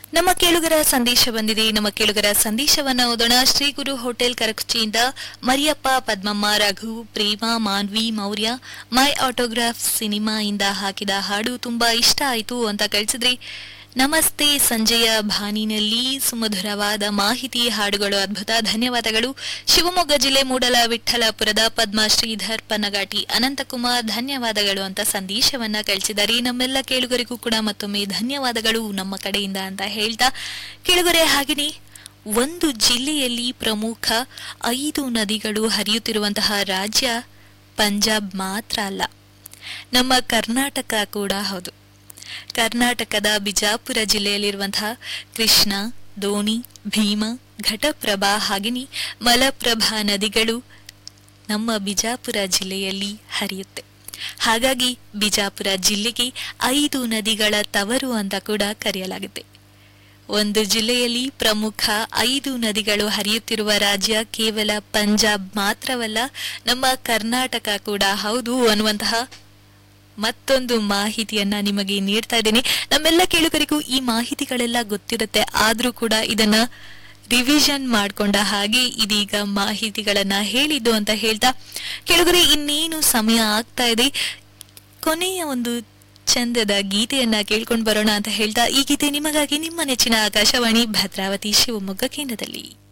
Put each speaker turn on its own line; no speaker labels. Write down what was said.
ನಮ್ಮ ಕೇಳುಗರ ಸಂದೇಶ ಬಂದಿದೆ ನಮ್ಮ ಕೇಳುಗರ ಸಂದೇಶವನ್ನ ಓದೋಣ ಶ್ರೀ ಗುರು ಹೋಟೆಲ್ ಕರಕುಚಿಯಿಂದ Mariyappa Padmamma Raghu Prema Manvi Maurya my autograph cinema ಇಂದ ಹಾಕಿದ ಹಾಡು ತುಂಬಾ ಇಷ್ಟ ಆಯ್ತು ಅಂತ ಕಳಿಸಿದ್ರಿ ನಮಸ್ತೆ ಸಂಜೆಯ ಭಾನಿನಲ್ಲಿ ಸುಮಧುರವಾದ ಮಾಹಿತಿ ಹಾಡುಗಳು ಅದ್ಭುತ ಧನ್ಯವಾದಗಳು ಶಿವಮೊಗ್ಗ ಜಿಲ್ಲೆ ಮೂಡಲ ವಿಠ್ಠಲಪುರದ ಪದ್ಮ ಶ್ರೀಧರ್ ಪನ್ನಗಾಟಿ ಅನಂತಕುಮಾರ್ ಧನ್ಯವಾದಗಳು ಅಂತ ಸಂದೇಶವನ್ನ ಕಳಿಸಿದ್ದಾರೆ ನಮ್ಮೆಲ್ಲ ಕೇಳುಗರಿಗೂ ಕೂಡ ಮತ್ತೊಮ್ಮೆ ಧನ್ಯವಾದಗಳು ನಮ್ಮ ಕಡೆಯಿಂದ ಅಂತ ಹೇಳ್ತಾ ಕೇಳುಗರೆ ಹಾಗೆಯೇ ಒಂದು ಜಿಲ್ಲೆಯಲ್ಲಿ ಪ್ರಮುಖ ಐದು ನದಿಗಳು ಹರಿಯುತ್ತಿರುವಂತಹ ರಾಜ್ಯ ಪಂಜಾಬ್ ಮಾತ್ರ ಅಲ್ಲ ನಮ್ಮ ಕರ್ನಾಟಕ ಕೂಡ ಹೌದು ಕರ್ನಾಟಕದ ಬಿಜಾಪುರ ಜಿಲ್ಲೆಯಲ್ಲಿರುವಂತಹ ಕೃಷ್ಣ ದೋಣಿ ಭೀಮ ಘಟಪ್ರಭಾ ಹಾಗೆಯೇ ಮಲಪ್ರಭಾ ನದಿಗಳು ನಮ್ಮ ಬಿಜಾಪುರ ಜಿಲ್ಲೆಯಲ್ಲಿ ಹರಿಯುತ್ತೆ ಹಾಗಾಗಿ ಬಿಜಾಪುರ ಜಿಲ್ಲೆಗೆ ಐದು ನದಿಗಳ ತವರು ಅಂತ ಕೂಡ ಕರೆಯಲಾಗುತ್ತೆ ಒಂದು ಜಿಲ್ಲೆಯಲ್ಲಿ ಪ್ರಮುಖ ಐದು ನದಿಗಳು ಹರಿಯುತ್ತಿರುವ ರಾಜ್ಯ ಕೇವಲ ಪಂಜಾಬ್ ಮಾತ್ರವಲ್ಲ ನಮ್ಮ ಕರ್ನಾಟಕ ಕೂಡ ಹೌದು ಅನ್ನುವಂತಹ ಮತ್ತೊಂದು ಮಾಹಿತಿಯನ್ನ ನಿಮಗೆ ನೀಡ್ತಾ ಇದ್ದೇನೆ ನಮ್ಮೆಲ್ಲ ಕೇಳುಗರಿಗೂ ಈ ಮಾಹಿತಿಗಳೆಲ್ಲ ಗೊತ್ತಿರುತ್ತೆ ಆದ್ರೂ ಕೂಡ ಇದನ್ನ ರಿವಿಷನ್ ಮಾಡ್ಕೊಂಡ ಹಾಗೆ ಇದೀಗ ಮಾಹಿತಿಗಳನ್ನ ಹೇಳಿದ್ದು ಅಂತ ಹೇಳ್ತಾ ಕೇಳುಗರೆ ಇನ್ನೇನು ಸಮಯ ಆಗ್ತಾ ಇದೆ ಕೊನೆಯ ಒಂದು ಚಂದದ ಗೀತೆಯನ್ನ ಕೇಳ್ಕೊಂಡು ಬರೋಣ ಅಂತ ಹೇಳ್ತಾ ಈ ಗೀತೆ ನಿಮಗಾಗಿ ನಿಮ್ಮ ನೆಚ್ಚಿನ ಆಕಾಶವಾಣಿ ಭದ್ರಾವತಿ ಶಿವಮೊಗ್ಗ ಕೇಂದ್ರದಲ್ಲಿ